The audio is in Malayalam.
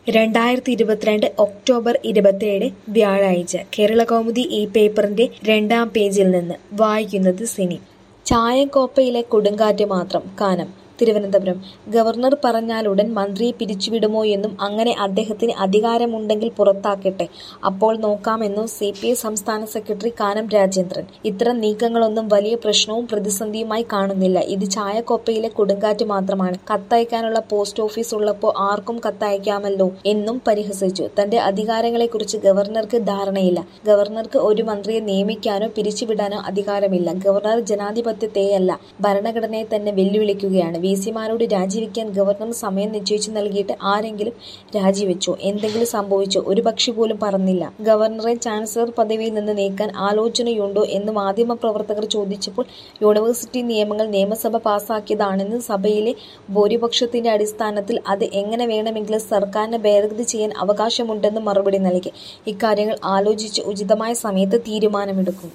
രണ്ടായിരത്തി ഇരുപത്തിരണ്ട് ഒക്ടോബർ ഇരുപത്തിയേഴ് വ്യാഴാഴ്ച കേരളകൗമുദി ഈ പേപ്പറിന്റെ രണ്ടാം പേജിൽ നിന്ന് വായിക്കുന്നത് സിനി ചായക്കോപ്പയിലെ കൊടുങ്കാറ്റ് മാത്രം കാനം തിരുവനന്തപുരം ഗവർണർ പറഞ്ഞാലുടൻ മന്ത്രിയെ പിരിച്ചുവിടുമോ എന്നും അങ്ങനെ അദ്ദേഹത്തിന് അധികാരമുണ്ടെങ്കിൽ പുറത്താക്കട്ടെ അപ്പോൾ നോക്കാമെന്നും സി പി ഐ സംസ്ഥാന സെക്രട്ടറി കാനം രാജേന്ദ്രൻ ഇത്തരം നീക്കങ്ങളൊന്നും വലിയ പ്രശ്നവും പ്രതിസന്ധിയുമായി കാണുന്നില്ല ഇത് ചായക്കോപ്പയിലെ കൊടുങ്കാറ്റ് മാത്രമാണ് കത്തയക്കാനുള്ള പോസ്റ്റ് ഓഫീസ് ഉള്ളപ്പോൾ ആർക്കും കത്തയക്കാമല്ലോ എന്നും പരിഹസിച്ചു തന്റെ അധികാരങ്ങളെക്കുറിച്ച് ഗവർണർക്ക് ധാരണയില്ല ഗവർണർക്ക് ഒരു മന്ത്രിയെ നിയമിക്കാനോ പിരിച്ചുവിടാനോ അധികാരമില്ല ഗവർണർ ജനാധിപത്യത്തെയല്ല ഭരണഘടനയെ തന്നെ വെല്ലുവിളിക്കുകയാണ് വി സിമാരോട് രാജിവെക്കാൻ ഗവർണർ സമയം നിശ്ചയിച്ചു നൽകിയിട്ട് ആരെങ്കിലും രാജിവെച്ചോ എന്തെങ്കിലും സംഭവിച്ചോ ഒരു പക്ഷി പോലും പറന്നില്ല ഗവർണറെ ചാൻസലർ പദവിയിൽ നിന്ന് നീക്കാൻ ആലോചനയുണ്ടോ എന്ന് മാധ്യമപ്രവർത്തകർ ചോദിച്ചപ്പോൾ യൂണിവേഴ്സിറ്റി നിയമങ്ങൾ നിയമസഭ പാസാക്കിയതാണെന്ന് സഭയിലെ ഭൂരിപക്ഷത്തിന്റെ അടിസ്ഥാനത്തിൽ അത് എങ്ങനെ വേണമെങ്കിലും സർക്കാരിന് ഭേദഗതി ചെയ്യാൻ അവകാശമുണ്ടെന്ന് മറുപടി നൽകി ഇക്കാര്യങ്ങൾ ആലോചിച്ച് ഉചിതമായ സമയത്ത് തീരുമാനമെടുക്കും